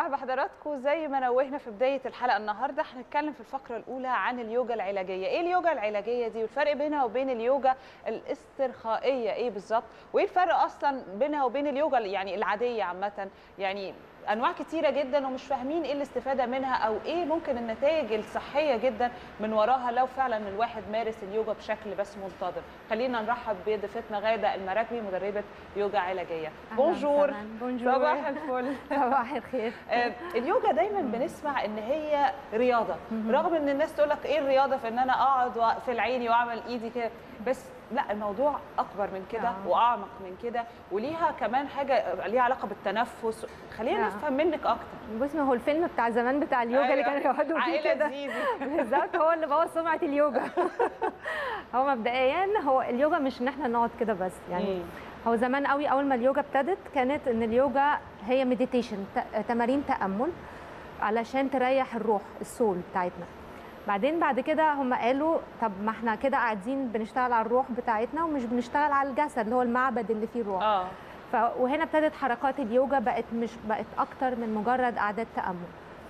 مرحبا بحضراتكم زي ما نوهنا في بدايه الحلقه النهارده هنتكلم في الفقره الاولى عن اليوجا العلاجيه ايه اليوجا العلاجيه دي والفرق بينها وبين اليوجا الاسترخائيه ايه بالظبط وايه الفرق اصلا بينها وبين اليوجا يعني العاديه عامه يعني انواع كتيره جدا ومش فاهمين ايه الاستفاده منها او ايه ممكن النتائج الصحيه جدا من وراها لو فعلا الواحد مارس اليوجا بشكل بس منتظم خلينا نرحب بضيفتنا غاده المراكبي مدربه يوجا علاجيه بونجور بونجور صباح الفل صباح الخير آه، اليوجا دايما بنسمع ان هي رياضه رغم ان الناس تقول لك ايه الرياضه في ان انا اقعد واقفل عيني واعمل ايدي كده بس لا الموضوع اكبر من كده آه. واعمق من كده وليها كمان حاجه ليها علاقه بالتنفس خلينا آه. نفهم منك اكتر بص ما هو الفيلم بتاع زمان بتاع اليوجا اللي أيوة. كانوا يقعدوا فيه عائله كده زيزي بالظبط هو اللي بوظ سمعه اليوجا هو مبدئيا هو اليوجا مش ان احنا نقعد كده بس يعني مم. هو زمان قوي اول ما اليوجا ابتدت كانت ان اليوجا هي مديتيشن تمارين تامل علشان تريح الروح السول بتاعتنا بعدين بعد كده هم قالوا طب ما احنا كده قاعدين بنشتغل على الروح بتاعتنا ومش بنشتغل على الجسد اللي هو المعبد اللي فيه الروح اه ف... وهنا ابتدت حركات اليوجا بقت مش بقت اكتر من مجرد قعدات تامل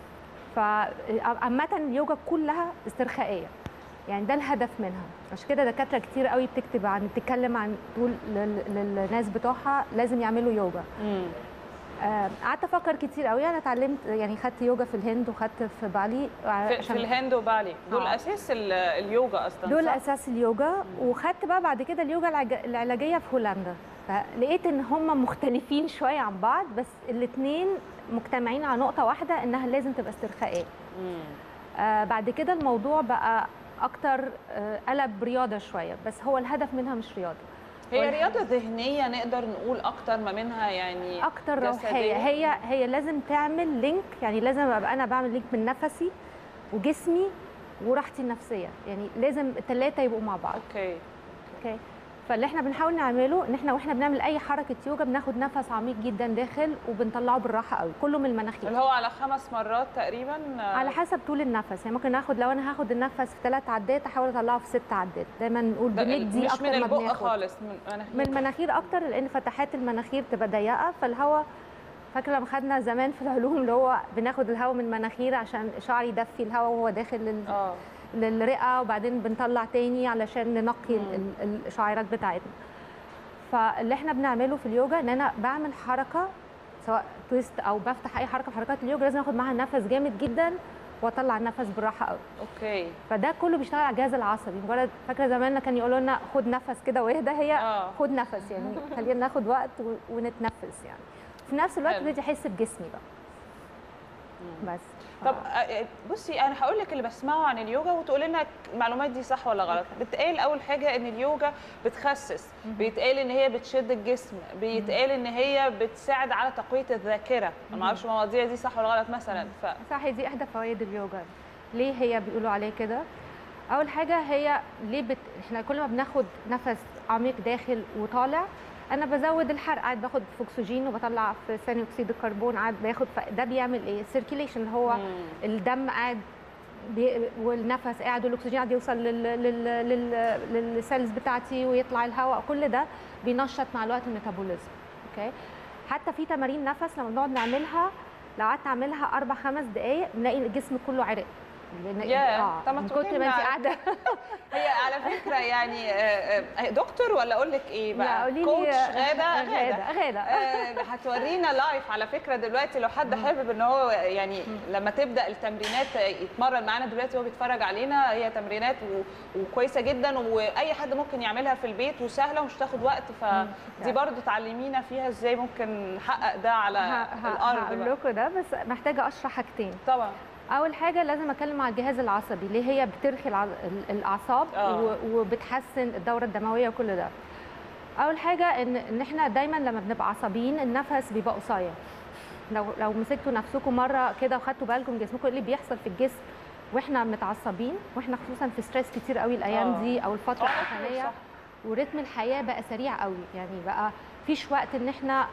فعامة اليوجا كلها استرخائية يعني ده الهدف منها عشان كده دكاترة كتير قوي بتكتب عن بتتكلم عن تقول لل... للناس بتوعها لازم يعملوا يوجا مم. آه، قعدت افكر كتير قوي انا اتعلمت يعني خدت يوجا في الهند وخدت في بالي في, في الهند وبالي دول آه. اساس ال- اليوجا اصلا دول صح؟ اساس اليوجا وخدت بقى بعد كده اليوجا العج- العلاجيه في هولندا فلقيت ان هم مختلفين شويه عن بعض بس الاثنين مجتمعين على نقطه واحده انها لازم تبقى استرخائيه مم. آه بعد كده الموضوع بقى اكتر آه قلب رياضه شويه بس هو الهدف منها مش رياضه هي والح- رياضه ذهنيه نقدر نقول اكتر ما منها يعني اكتر جسدية. روحيه هي هي لازم تعمل لينك يعني لازم ابقى انا بعمل لينك من نفسي وجسمي وراحتي النفسيه يعني لازم الثلاثه يبقوا مع بعض اوكي اوكي فاللي احنا بنحاول نعمله ان احنا واحنا بنعمل اي حركه يوجا بناخد نفس عميق جدا داخل وبنطلعه بالراحه قوي كله من اللي المناخير هو على خمس مرات تقريبا آه، على حسب طول النفس يعني ممكن ناخد لو انا هاخد النفس في ثلاث عدات احاول اطلعه في ست عدات دايما نقول ده بندي مش اكتر من ما البق بناخد خالص من مناخير من المناخير اكتر لان فتحات المناخير تبقى ضيقه فالهواء فاكره لما خدنا زمان في العلوم اللي هو بناخد الهواء من المناخير عشان الشعر يدفي الهواء وهو داخل لل... اه للرئه وبعدين بنطلع تاني علشان ننقي ال- ال- الشعيرات بتاعتنا فاللي احنا بنعمله في اليوجا ان انا بعمل حركه سواء تويست او بفتح اي حركه في حركات اليوجا لازم اخد معاها نفس جامد جدا واطلع النفس بالراحه قوي اوكي فده كله بيشتغل على الجهاز العصبي مجرد فاكره زمان كان يقولوا لنا خد نفس كده واهدى هي اه خد نفس يعني خلينا ناخد وقت و- ونتنفس يعني في نفس الوقت حلو. بدي احس بجسمي بقى مم. بس طب آه، بصي انا هقول لك اللي بسمعه عن اليوجا وتقولي لنا المعلومات دي صح ولا غلط بتقال اول حاجه ان اليوجا بتخسس بيتقال ان هي بتشد الجسم بيتقال ان هي بتساعد على تقويه الذاكره انا ما اعرفش المواضيع دي صح ولا غلط مثلا ف صح دي احدى فوائد اليوجا ليه هي بيقولوا عليه كده اول حاجه هي ليه بت... احنا كل ما بناخد نفس عميق داخل وطالع انا بزود الحرق قاعد باخد في اكسجين وبطلع في ثاني اكسيد الكربون قاعد باخد ف... ده بيعمل ايه السيركيليشن هو مم. الدم قاعد بي... والنفس قاعد والاكسجين قاعد يوصل لل... لل... لل... للسيلز بتاعتي ويطلع الهواء كل ده بينشط مع الوقت الميتابوليزم اوكي حتى في تمارين نفس لما بنقعد نعملها لو قعدت اعملها اربع خمس دقائق بنلاقي الجسم كله عرق لان ياه، طب ما من تقولي كتر ما انت لنا. قاعده هي على فكره يعني آه، آه، دكتور ولا اقول لك ايه لا بقى قولي لي كوتش غاده غاده غاده آه، هتورينا لايف على فكره دلوقتي لو حد حابب ان هو يعني لما تبدا التمرينات يتمرن معانا دلوقتي وهو بيتفرج علينا هي تمرينات و- وكويسه جدا واي حد ممكن يعملها في البيت وسهله ومش تاخد وقت فدي برضو تعلمينا فيها ازاي ممكن نحقق ده على الارض هقول بقى. لكم ده بس محتاجه اشرح حاجتين طبعا اول حاجه لازم اتكلم على الجهاز العصبي ليه هي بترخي الع... ال- الاعصاب آه. و... وبتحسن الدوره الدمويه وكل ده اول حاجه ان ان احنا دايما لما بنبقى عصبيين النفس بيبقى قصير لو لو مسكتوا نفسكم مره كده وخدتوا بالكم جسمكم ايه اللي بيحصل في الجسم واحنا متعصبين واحنا خصوصا في ستريس كتير قوي الايام آه. دي او الفتره آه، الاخرانيه صح. ورتم الحياه بقى سريع قوي يعني بقى فيش وقت ان احنا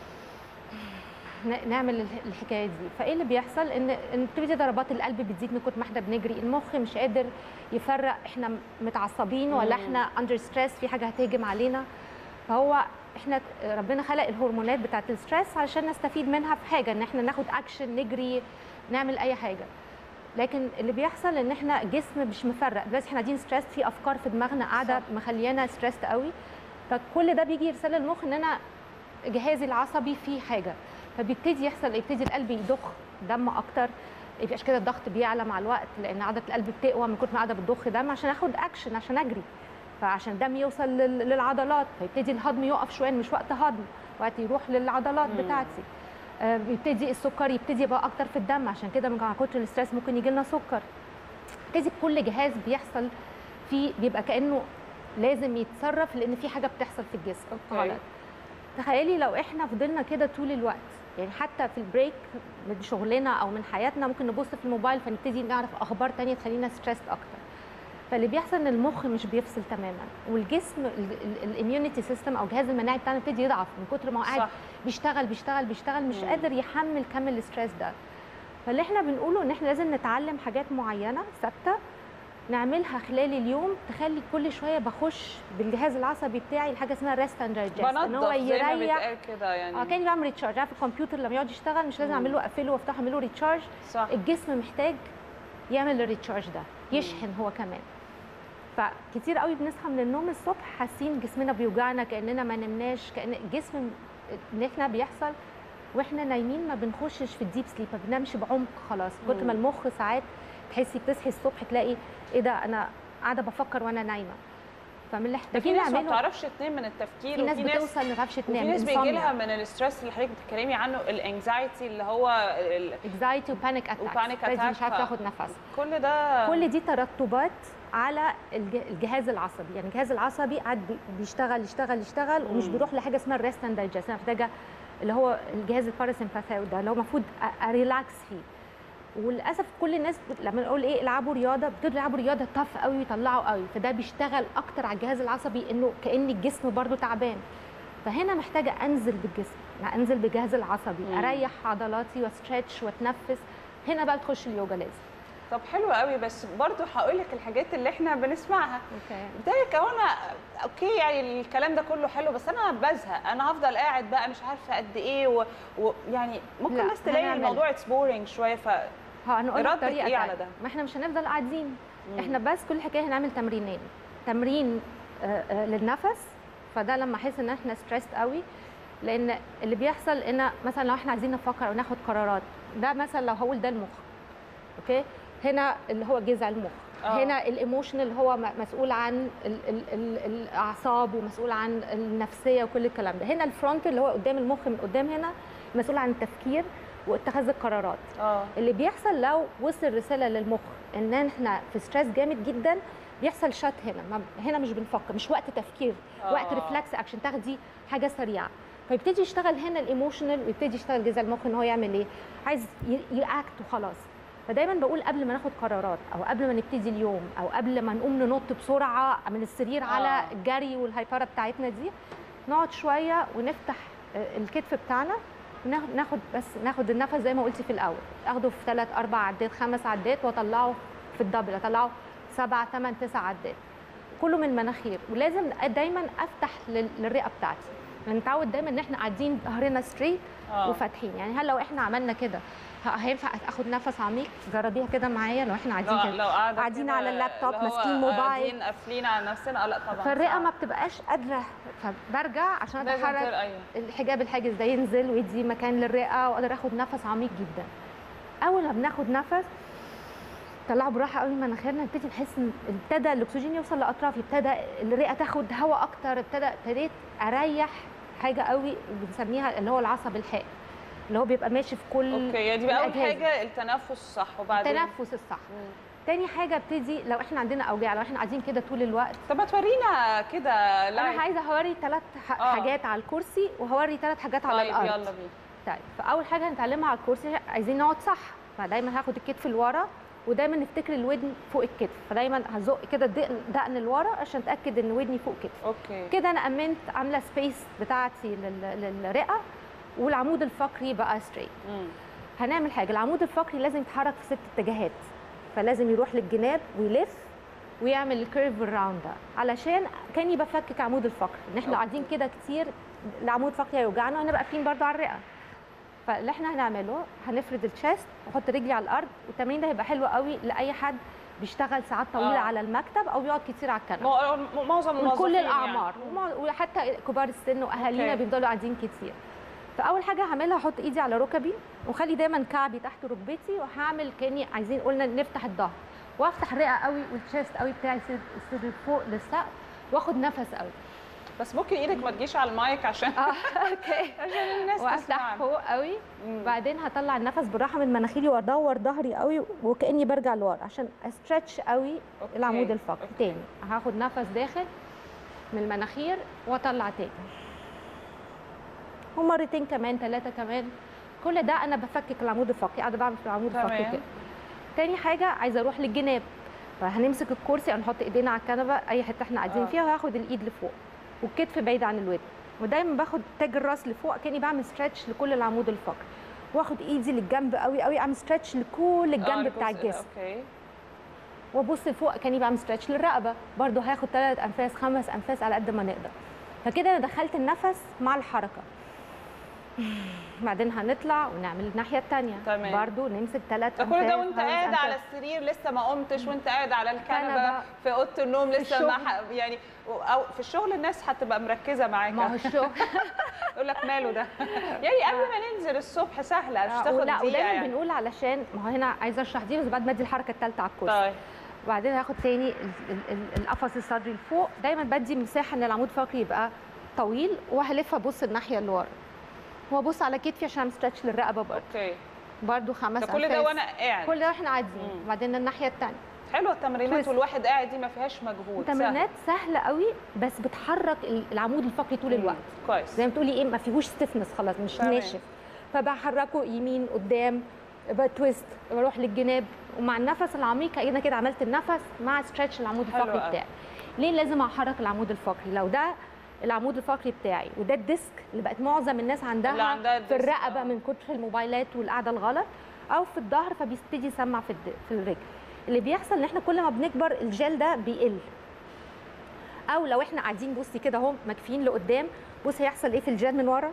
ن- نعمل الح- الحكايه دي فايه اللي بيحصل ان ان بتبتدي ضربات القلب بتزيد من كتر ما احنا بنجري المخ مش قادر يفرق احنا متعصبين ولا مم. احنا اندر ستريس في حاجه هتهجم علينا فهو احنا ربنا خلق الهرمونات بتاعت الستريس علشان نستفيد منها في حاجه ان احنا ناخد اكشن نجري نعمل اي حاجه لكن اللي بيحصل ان احنا جسم مش مفرق دلوقتي احنا قاعدين ستريس في افكار في دماغنا قاعده صح. مخليانا ستريسد قوي فكل ده بيجي يرسل للمخ ان انا جهازي العصبي فيه حاجه فبيبتدي يحصل يبتدي القلب يضخ دم اكتر يبقاش كده الضغط بيعلى مع الوقت لان عضله القلب بتقوى من كتر ما قاعده بتضخ دم عشان اخد اكشن عشان اجري فعشان الدم يوصل لل- للعضلات فيبتدي الهضم يقف شويه مش وقت هضم وقت يروح للعضلات مم. بتاعتي آه، بيبتدي السكر يبتدي يبقى اكتر في الدم عشان كده من كتر الاستريس ممكن يجي لنا سكر يبتدي كل جهاز بيحصل فيه بيبقى كانه لازم يتصرف لان في حاجه بتحصل في الجسم أوكي. غلط تخيلي لو احنا فضلنا كده طول الوقت يعني حتى في البريك من شغلنا او من حياتنا ممكن نبص في الموبايل فنبتدي نعرف اخبار تانية تخلينا ستريسد اكتر فاللي بيحصل ان المخ مش بيفصل تماما والجسم الاميونيتي سيستم او الجهاز المناعي بتاعنا بيبتدي يضعف من كتر ما هو قاعد صح بيشتغل بيشتغل بيشتغل مش مم. قادر يحمل كم الستريس ده فاللي احنا بنقوله ان احنا لازم نتعلم حاجات معينه ثابته نعملها خلال اليوم تخلي كل شويه بخش بالجهاز العصبي بتاعي لحاجه اسمها ريست اند ان هو بنضف زي ما يريح بيتقال كده يعني اه كاني بعمل ريتشارج عارف الكمبيوتر لما يقعد يشتغل مش لازم مم. اعمل له اقفله وافتحه اعمل له ريتشارج صح الجسم محتاج يعمل الريتشارج ده يشحن هو كمان فكتير قوي بنصحى من النوم الصبح حاسين جسمنا بيوجعنا كاننا ما نمناش كان الجسم ان احنا بيحصل واحنا نايمين ما بنخشش في الديب سليب ما بننامش بعمق خلاص كتر مم. ما المخ ساعات تحسي بتصحي الصبح تلاقي ايه ده انا قاعده بفكر وانا نايمه فمن اللي ده في محتاجين ناس ما نعمله بتعرفش تنام من التفكير في ناس وفي ناس بتوصل ما تعرفش وفي تنام ناس بيجي insomnia. لها من الاسترس اللي حضرتك بتتكلمي عنه الانكزايتي اللي هو ال- anxiety وبانيك اتاك وبانيك مش اتاك عارف ف- تاخد نفس كل ده كل دي ترتبات على الج- الجهاز العصبي يعني الجهاز العصبي قاعد بي- بيشتغل يشتغل يشتغل ومش مم. بيروح لحاجه اسمها الريست اند دايجست انا محتاجه اللي هو الجهاز الباراسمباثاوي ده اللي هو المفروض أ- اريلاكس فيه وللاسف كل الناس بت- لما نقول ايه العبوا رياضه بتقول العبوا رياضه طف قوي ويطلعوا قوي فده بيشتغل اكتر على الجهاز العصبي انه كان الجسم برضو تعبان فهنا محتاجه انزل بالجسم يعني انزل بالجهاز العصبي مم. اريح عضلاتي واسترتش واتنفس هنا بقى تخش اليوجا لازم طب حلو قوي بس برضو هقول لك الحاجات اللي احنا بنسمعها اوكي بداية كمان اوكي يعني الكلام ده كله حلو بس انا بزهق انا هفضل قاعد بقى مش عارفه قد ايه ويعني و... يعني ممكن لا، الناس تلاقي هنعمل. الموضوع اتس بورينج شويه ف هنقول لك إرادتك طريقه إيه على تانية. ده؟ ما احنا مش هنفضل قاعدين مم. احنا بس كل حكايه هنعمل تمرينين تمرين آه، آه، للنفس فده لما احس ان احنا ستريسد قوي لان اللي بيحصل ان مثلا لو احنا عايزين نفكر او ناخد قرارات ده مثلا لو هقول ده المخ اوكي هنا اللي هو جذع المخ آه. هنا الايموشنال هو م- مسؤول عن ال ال ال الاعصاب ومسؤول عن النفسيه وكل الكلام ده هنا الفرونت اللي هو قدام المخ من قدام هنا مسؤول عن التفكير واتخاذ القرارات اه اللي بيحصل لو وصل رساله للمخ ان احنا في ستريس جامد جدا بيحصل شات هنا ما هنا مش بنفكر مش وقت تفكير آه. وقت ريفلكس اكشن تاخدي حاجه سريعه فيبتدي يشتغل هنا الايموشنال ويبتدي يشتغل جذع المخ ان هو يعمل ايه عايز ياكت وخلاص فدايما بقول قبل ما ناخد قرارات او قبل ما نبتدي اليوم او قبل ما نقوم ننط بسرعه من السرير آه. على الجري والهايبره بتاعتنا دي نقعد شويه ونفتح آه، الكتف بتاعنا وناخد ناخد بس ناخد النفس زي ما قلتي في الاول اخده في ثلاث اربع عدات خمس عدات واطلعه في الدبل اطلعه سبع ثمان تسع عدات كله من المناخير ولازم دايما افتح لل- للرئه بتاعتي نتعود دايما ان احنا قاعدين ظهرنا ستريت اه وفاتحين يعني هل لو احنا عملنا كده ه- هينفع اخد نفس عميق جربيها كده معايا لو احنا قاعدين لو, كده لو قاعده قاعدين كده على اللابتوب، اللي هو ماسكين موبايل. قاعدين قافلين على نفسنا آه، لا طبعا فالرئه صعب. ما بتبقاش قادره فبرجع عشان لازم اتحرك تر- ايوه الحجاب الحاجز ده ينزل ويدي مكان للرئه واقدر اخد نفس عميق جدا اول ما بناخد نفس طلعوا براحه قوي من مناخيرنا نبتدي نحس ان ابتدى الاكسجين يوصل لاطرافي ابتدى الرئه تاخد هواء اكتر ابتدى ابتديت اريح حاجه قوي بنسميها اللي هو العصب الحائل اللي هو بيبقى ماشي في كل اوكي يعني دي بقى اول الأجهزة. حاجه التنفس الصح وبعدين التنفس الصح مم. تاني حاجه ابتدي لو احنا عندنا اوجاع لو احنا قاعدين كده طول الوقت طب ما تورينا كده انا لايف عايزه هوري ثلاث آه. حاجات على الكرسي وهوري ثلاث حاجات على طيب الارض يلا بينا طيب فاول حاجه هنتعلمها على الكرسي عايزين نقعد صح فدايما هاخد الكتف لورا ودايما نفتكر الودن فوق الكتف فدايما هزق كده الدقن دقن لورا عشان اتاكد ان ودني فوق كتفي اوكي كده انا امنت عامله سبيس بتاعتي لل- للرئه والعمود الفقري بقى ستريت مم. هنعمل حاجه العمود الفقري لازم يتحرك في ست اتجاهات فلازم يروح للجناب ويلف ويعمل الكيرف الراوند ده علشان كاني بفكك عمود الفقري ان احنا أوكي. قاعدين كده كتير العمود الفقري هيوجعنا وهنبقى قافلين برضو على الرئه فاللي احنا هنعمله هنفرد الشيست واحط رجلي على الارض والتمرين ده هيبقى حلو قوي لاي حد بيشتغل ساعات طويله آه. على المكتب او بيقعد كتير على الكنبه مو- مو- معظم ولكل الموظفين الاعمار يعني. ومع- وحتى كبار السن واهالينا أوكي. بيفضلوا قاعدين كتير فاول حاجه هعملها احط ايدي على ركبي واخلي دايما كعبي تحت ركبتي وهعمل كاني عايزين قلنا نفتح الظهر وافتح الرئه قوي والشيست قوي بتاعي الصدر- الصدر فوق للسقف واخد نفس قوي بس ممكن ايدك ما تجيش على المايك عشان اه اوكي عشان الناس وافتح تسمعنا فوق قوي مم. بعدين هطلع النفس بالراحه من مناخيري وادور ظهري قوي وكاني برجع لورا عشان استرتش قوي أوكي. العمود الفقري أوكي. تاني هاخد نفس داخل من المناخير واطلع تاني ومرتين كمان ثلاثه كمان كل ده انا بفكك العمود الفقري قاعده بعمل في العمود تمام. الفقري كده تاني حاجه عايزه اروح للجناب فهنمسك الكرسي او نحط ايدينا على الكنبه اي حته احنا قاعدين آه. فيها وهاخد الايد لفوق والكتف بعيد عن الودن ودايما باخد تاج الراس لفوق كاني بعمل ستريتش لكل العمود الفقري واخد ايدي للجنب قوي قوي اعمل ستريتش لكل الجنب آه، بتاع الجزء ده، الجسم اوكي وابص لفوق كاني بعمل ستريتش للرقبه برضو هاخد ثلاث انفاس خمس انفاس على قد ما نقدر فكده انا دخلت النفس مع الحركه بعدين هنطلع ونعمل الناحيه الثانيه تمام. برضو نمسك ثلاث ده انفاس كل ده وانت خمس قاعد أنفاس. على السرير لسه ما قمتش وانت قاعد على الكنبه كنبة. في اوضه النوم في لسه ما الشغل. ح- يعني او في الشغل الناس هتبقى مركزه معاك ما هو الشغل يقول لك ماله ده يعني قبل ما ننزل الصبح سهله مش تاخد لا دقيقه ودايما يعني بنقول علشان ما هو هنا عايزه اشرح دي بس بعد ما ادي الحركه الثالثه على الكرسي طيب وبعدين هاخد تاني ال- ال- ال- القفص الصدري لفوق دايما بدي مساحه ان العمود الفقري يبقى طويل وهلف ابص الناحيه اللي ورا وابص على كتفي عشان اعمل ستريتش للرقبه برضه اوكي برضه خمس ده كل ده أنفاس. وانا قاعد كل ده واحنا قاعدين مم. وبعدين الناحيه الثانيه حلوه التمرينات تويست. والواحد قاعد دي ما فيهاش مجهود سهل. تمرينات سهله قوي بس بتحرك ال- العمود الفقري طول مم. الوقت كويس زي ما تقولي ايه ما فيهوش ستيفنس خلاص مش تمام. ناشف فبحركه يمين قدام بتويست بروح للجناب ومع النفس العميق انا كده عملت النفس مع ستريتش العمود حلو الفقري قوي. بتاعي ليه لازم احرك العمود الفقري لو ده العمود الفقري بتاعي وده الديسك اللي بقت معظم الناس عندها, اللي عندها في الديسك، الرقبه آه. من كتر الموبايلات والقعده الغلط او في الظهر فبيبتدي يسمع في الد- في الرجل اللي بيحصل ان احنا كل ما بنكبر الجل ده بيقل او لو احنا قاعدين بصي كده اهو مكفيين لقدام بص هيحصل ايه في الجل من ورا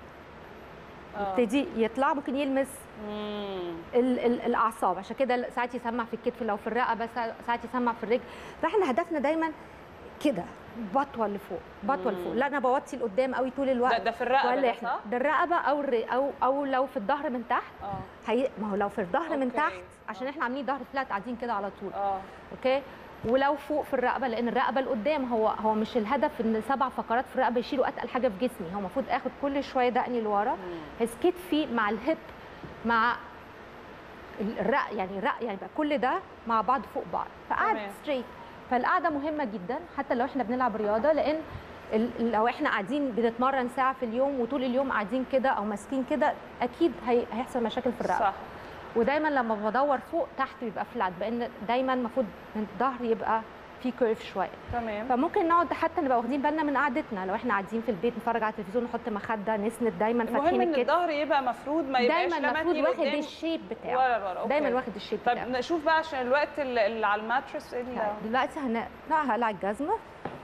آه. يبتدي يطلع ممكن يلمس مم. ال ال الاعصاب عشان كده ساعات يسمع في الكتف لو في الرقبه سا- ساعات يسمع في الرجل فاحنا هدفنا دايما كده بطوه لفوق بطوه مم. لفوق لا انا بوطي لقدام قوي طول الوقت ده ده في الرقبه ولا ده احنا صح؟ ده الرقبه او الري او او لو في الظهر من تحت اه هي ما هو لو في الظهر من أوكي. تحت عشان آه. احنا عاملين ظهر فلات قاعدين كده على طول اه اوكي ولو فوق في الرقبه لان الرقبه لقدام هو هو مش الهدف ان سبع فقرات في الرقبه يشيلوا اتقل حاجه في جسمي هو المفروض اخد كل شويه دقني لورا مم. بحيث كتفي مع الهب مع ال- الرق يعني الرق يعني بقى كل ده مع بعض فوق بعض فقعد تمام. ستريت فالقعده مهمه جدا حتى لو احنا بنلعب رياضه لان ال- لو احنا قاعدين بنتمرن ساعه في اليوم وطول اليوم قاعدين كده او ماسكين كده اكيد هي- هيحصل مشاكل في الرقبه صح ودايما لما بدور فوق تحت بيبقى فلات بان دايما المفروض من الظهر يبقى في كيرف شويه تمام فممكن نقعد حتى نبقى واخدين بالنا من قعدتنا لو احنا قاعدين في البيت نتفرج على التلفزيون نحط مخده نسند دايما المهم فاتحين ان الكتف الظهر يبقى مفروض ما يبقاش دايما لا المفروض متني واخد لقدام الشيب بتاعه ولا لورا أوكي. دايما واخد الشيب طب بتاعه نشوف بقى عشان الوقت اللي اللي على الماترس ايه اللي- دلوقتي هن... لا هقلع الجزمه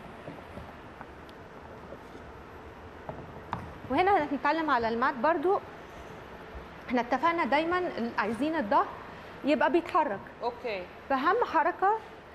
وهنا هنتكلم على المات برضو احنا اتفقنا دايما ال- عايزين الظهر يبقى بيتحرك اوكي فاهم حركه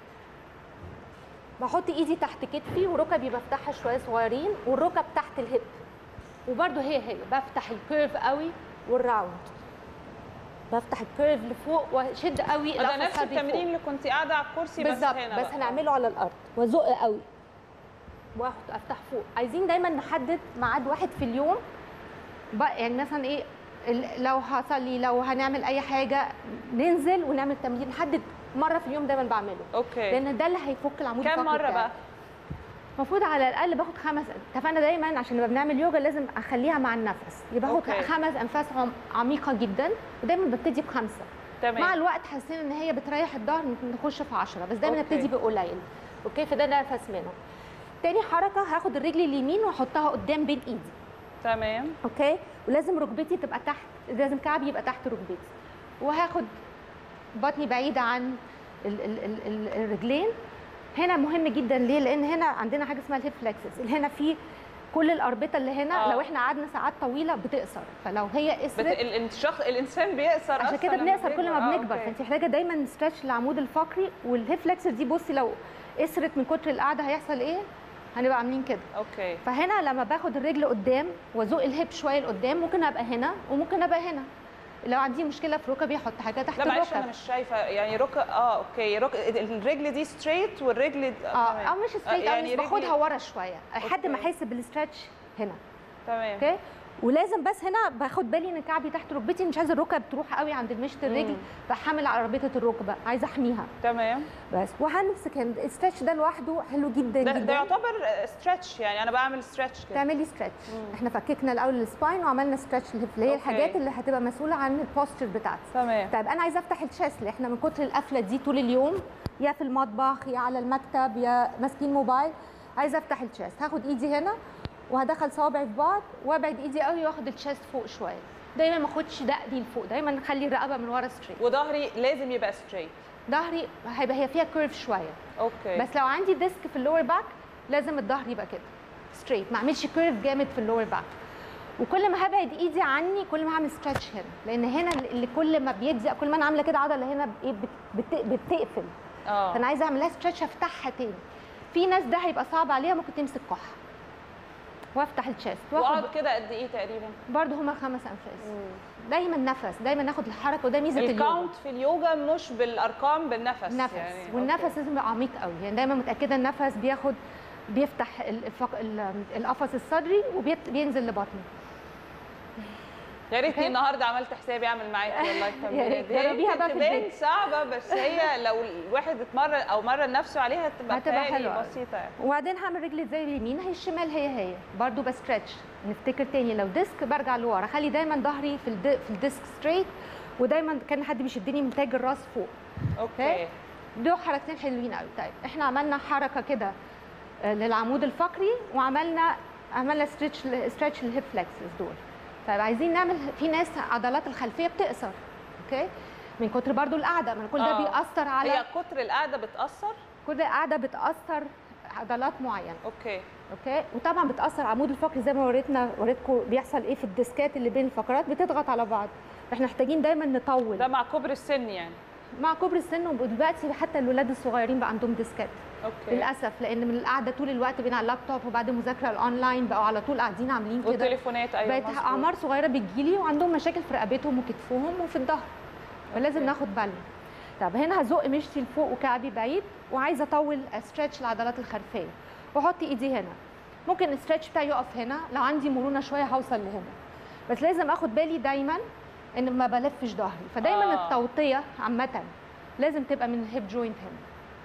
بحط ايدي تحت كتفي وركبي بفتحها شويه صغيرين والركب تحت الهب وبرده هي هي بفتح الكيرف قوي والراوند بفتح الكيرف لفوق واشد قوي ده القفص نفس الصدري فوق. التمرين اللي كنت قاعده على الكرسي بس بالظبط هنا بس بقى. هنعمله على الارض وازق قوي واخد افتح فوق عايزين دايما نحدد ميعاد واحد في اليوم بقى يعني مثلا ايه ال- لو هصلي لو هنعمل اي حاجه ننزل ونعمل تمرين نحدد مره في اليوم دايما بعمله اوكي لان ده اللي هيفك العمود كم الفقري مره بتاعي. بقى المفروض على الاقل باخد خمس اتفقنا دايما عشان نبقى بنعمل يوجا لازم اخليها مع النفس يبقى باخد أوكي. خمس انفاس عم- عميقه جدا ودايما ببتدي بخمسه مع تمام الوقت حاسين ان هي بتريح الظهر ممكن نخش في 10 بس دايما أوكي. نبتدي بقليل اوكي فده نفس منهم تاني حركه هاخد الرجل اليمين واحطها قدام بين ايدي تمام اوكي ولازم ركبتي تبقى تحت لازم كعبي يبقى تحت ركبتي وهاخد بطني بعيده عن ال ال ال ال الرجلين هنا مهم جدا ليه لان هنا عندنا حاجه اسمها الهيب فلكسس هنا في كل الاربطه اللي هنا آه. لو احنا قعدنا ساعات طويله بتقصر فلو هي بت... قصرت ال- الشخص الانسان بيقصر عشان أصلاً كده لما بنقصر كل ما آه، بنكبر أوكي. فانت محتاجه دايما ستريتش للعمود الفقري والهيب فليكسر دي بصي لو قصرت من كتر القعده هيحصل ايه هنبقى عاملين كده اوكي فهنا لما باخد الرجل قدام وازق الهيب شويه لقدام ممكن ابقى هنا وممكن ابقى هنا لو عندي مشكله في ركبي احط حاجه تحت لا معلش انا الركب مش شايفه يعني رك اه اوكي رك... الرجل دي ستريت والرجل دي... اه تمام. او مش ستريت يعني يعني رجلي- باخدها ورا شويه لحد ما أوكي. احس بالستريتش هنا تمام اوكي ولازم بس هنا باخد بالي ان كعبي تحت ركبتي مش عايزه الركب تروح قوي عند مشط الرجل مم. فحامل على رابطه الركبه عايزه احميها تمام بس وهنمسك هند الستريتش ده لوحده حلو جدا ده, جدا ده يعتبر ستريتش يعني انا بعمل ستريتش كده تعملي ستريتش مم. احنا فككنا الاول السباين وعملنا ستريتش للهيب اللي هي أوكي. الحاجات اللي هتبقى مسؤوله عن البوستشر بتاعتي تمام طيب انا عايزه افتح الشاس احنا من كتر القفله دي طول اليوم يا في المطبخ يا على المكتب يا ماسكين موبايل عايزه افتح الشاست هاخد ايدي هنا وهدخل صوابعي في بعض وابعد ايدي قوي واخد الشاست فوق شويه دايما ما اخدش دقني لفوق دايما نخلي الرقبه من ورا ستريت وظهري لازم يبقى ستريت ظهري هيبقى هي فيها كيرف شويه اوكي بس لو عندي ديسك في اللور باك لازم الظهر يبقى كده ستريت ما اعملش كيرف جامد في اللور باك وكل ما هبعد ايدي عني كل ما هعمل ستريتش هنا لان هنا اللي كل ما بيضيق كل ما انا عامله كده عضله هنا ايه بت- بت- بتقفل اه فانا عايزه اعملها ستريتش افتحها تاني في ناس ده هيبقى صعب عليها ممكن تمسك كح وافتح الشيست واقعد واخد كده قد ايه تقريبا برضه هما خمس انفاس دايما نفس دايما ناخد الحركه وده ميزه اليوجا الكاونت في اليوجا مش بالارقام بالنفس نفس يعني. والنفس أوكي. لازم يبقى عميق قوي يعني دايما متاكده النفس بياخد بيفتح الفق... ال- القفص الصدري وبينزل لبطني يا ريتني أوكي. النهارده عملت حسابي اعمل معاكي والله التمرين ريت. دي جربيها بقى في تبان البيت. صعبه بس هي لو الواحد اتمرن او مرن نفسه عليها هتبقى هتبقى بتهيألي حلوة أوي. بسيطه يعني وبعدين هعمل رجلي زي اليمين هي الشمال هي هي برضو بستريتش نفتكر تاني لو ديسك برجع لورا خلي دايما ظهري في الد... في الديسك ستريت ودايما كان حد بيشدني من تاج الراس فوق اوكي دول حركتين حلوين قوي طيب احنا عملنا حركه كده آه، للعمود الفقري وعملنا عملنا ستريتش ستريتش للهيب فلكسز دول طيب عايزين نعمل في ناس عضلات الخلفيه بتقصر اوكي من كتر برضو القعده من كل ده آه. بيأثر على هي كتر القعده بتاثر كل قعده بتأثر عضلات معينه اوكي اوكي وطبعا بتاثر على العمود الفقري زي ما وريتنا وريتكم بيحصل ايه في الديسكات اللي بين الفقرات بتضغط على بعض احنا محتاجين دايما نطول ده مع كبر السن يعني مع كبر السن ودلوقتي حتى الولاد الصغيرين بقى عندهم ديسكات اوكي للاسف لان من القعده طول الوقت بين على اللابتوب وبعد المذاكره الاونلاين بقوا على طول قاعدين عاملين كده والتليفونات ايوه بقت مظبوط. اعمار صغيره بتجيلي وعندهم مشاكل في رقبتهم وكتفهم وفي الظهر فلازم أوكي. ناخد بالنا طب هنا هزق مشتي لفوق وكعبي بعيد وعايزه اطول استرتش العضلات الخلفيه واحط ايدي هنا ممكن الاسترتش بتاعي يقف هنا لو عندي مرونه شويه هوصل لهنا بس لازم اخد بالي دايما ان ما بلفش ظهري فدايما آه. آه. التوطيه عامه لازم تبقى من الهيب جوينت هنا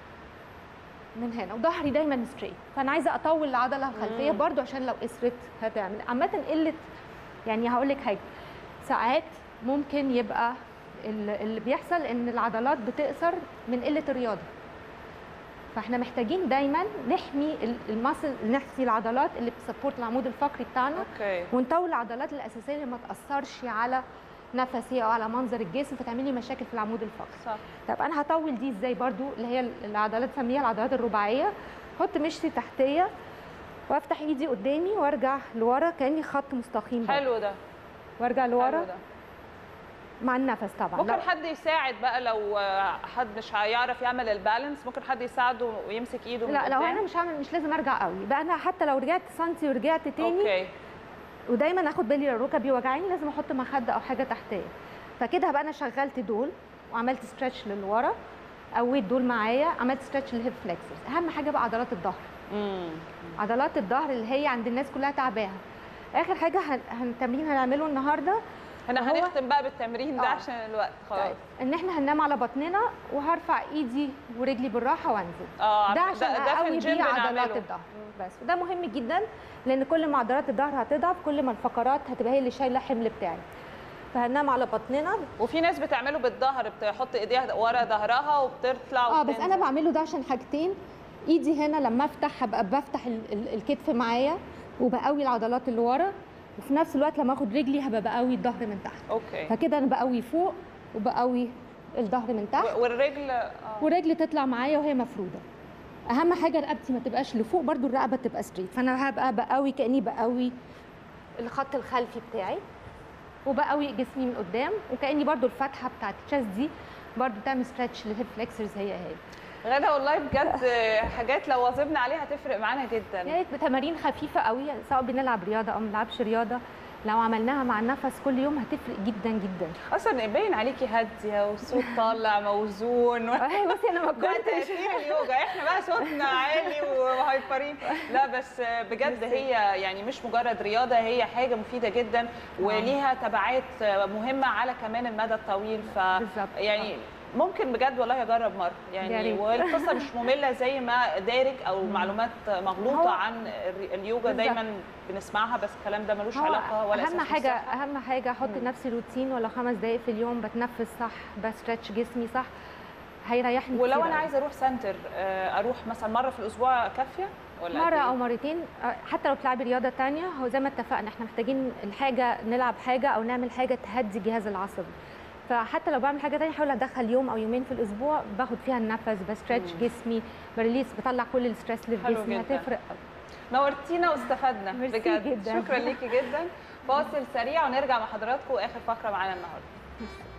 من هنا وظهري دايما ستريت فانا عايزه اطول العضله الخلفيه مم. برضو عشان لو قصرت هتعمل عامه قله يعني هقول لك حاجه ساعات ممكن يبقى ال- اللي بيحصل ان العضلات بتقصر من قله الرياضه فاحنا محتاجين دايما نحمي ال- الماسل نحمي العضلات اللي بتسبورت العمود الفقري بتاعنا اوكي ونطول العضلات الاساسيه اللي ما تاثرش على نفسي او على منظر الجسم فتعمل لي مشاكل في العمود الفقري صح طب انا هطول دي ازاي برضو اللي هي العضلات بسميها العضلات الرباعيه احط مشتي تحتيه وافتح ايدي قدامي وارجع لورا كاني خط مستقيم برضو. حلو ده وارجع حلو لورا ده مع النفس طبعا ممكن لو- حد يساعد بقى لو آه، حد مش هيعرف يعمل البالانس ممكن حد يساعده ويمسك ايده من لا لو قدام؟ انا مش هعمل مش لازم ارجع قوي بقى انا حتى لو رجعت سنتي ورجعت تاني اوكي ودايما اخد بالي لو ركبي وجعاني لازم احط مخده او حاجه تحتيه فكده هبقى انا شغلت دول وعملت ستريتش للورا قويت دول معايا عملت ستريتش للهيب فليكسرز اهم حاجه بقى عضلات الظهر امم عضلات الظهر اللي هي عند الناس كلها تعباها اخر حاجه هن... هن... تمرين هنعمله النهارده احنا وهو- هنختم بقى بالتمرين ده آه. عشان الوقت خلاص ان احنا هننام على بطننا وهرفع ايدي ورجلي بالراحه وانزل اه ده عارفة. عشان ده في اقوي الجيم بيه عضلات بنعمله الظهر بس وده مهم جدا لان كل ما عضلات الظهر هتضعف كل ما الفقرات هتبقى هي اللي شايله الحمل بتاعي فهننام على بطننا وفي ناس بتعمله بالظهر بتحط ايديها ورا ظهرها وبتطلع اه بس انا وبتنزل. بعمله ده عشان حاجتين ايدي هنا لما افتح هبقى بفتح ال- ال- الكتف معايا وبقوي العضلات اللي ورا وفي نفس الوقت لما اخد رجلي هبقى بقوي الظهر من تحت اوكي فكده انا بقوي فوق وبقوي الظهر من تحت و- والرجل اه ورجلي تطلع معايا وهي مفروده اهم حاجه رقبتي ما تبقاش لفوق برضو الرقبه تبقى ستريت فانا هبقى بقوي كاني بقوي الخط الخلفي بتاعي وبقوي جسمي من قدام وكاني برضو الفتحه بتاعت الشاست دي برضو تعمل ستريتش للهيب فليكسرز هي هي غدا والله بجد حاجات لو واظبنا عليها هتفرق معانا يا جدا ريت بتمارين خفيفه قوي سواء بنلعب رياضه او ما بنلعبش رياضه لو عملناها مع النفس كل يوم هتفرق جدا جدا اصلا باين عليكي هاديه والصوت طالع موزون أهي بصي انا ما ده كنتش تأثير اليوجا احنا بقى صوتنا عالي وهايبرين لا بس بجد هي يعني مش مجرد رياضه هي حاجه مفيده جدا وليها تبعات مهمه على كمان المدى الطويل ف بالظبط. يعني ممكن بجد والله اجرب مره يا يعني ريت. والقصه مش ممله زي ما دارك او معلومات مغلوطه هو- عن الري- اليوجا بالظبط. دايما بنسمعها بس الكلام ده ملوش هو علاقه ولا اهم أساس حاجه بالصحة. اهم حاجه احط مم. لنفسي روتين ولا خمس دقائق في اليوم بتنفس صح بستريتش جسمي صح هيريحني ولو كتير انا قوي. عايزه اروح سنتر آه، اروح مثلا مره في الاسبوع كافيه ولا قد مره إيه؟ او مرتين آه، حتى لو بتلعبي رياضه تانية هو زي ما اتفقنا احنا محتاجين الحاجه نلعب حاجه او نعمل حاجه تهدي الجهاز العصبي فحتى لو بعمل حاجه تانية احاول ادخل يوم او يومين في الاسبوع باخد فيها النفس بستريتش مم. جسمي بريليس بطلع كل الستريس اللي في حلو جسمي جداً. هتفرق نورتينا واستفدنا ميرسي بجد جداً. شكرا ليكي جدا فاصل سريع ونرجع مع حضراتكم اخر فقره معانا النهارده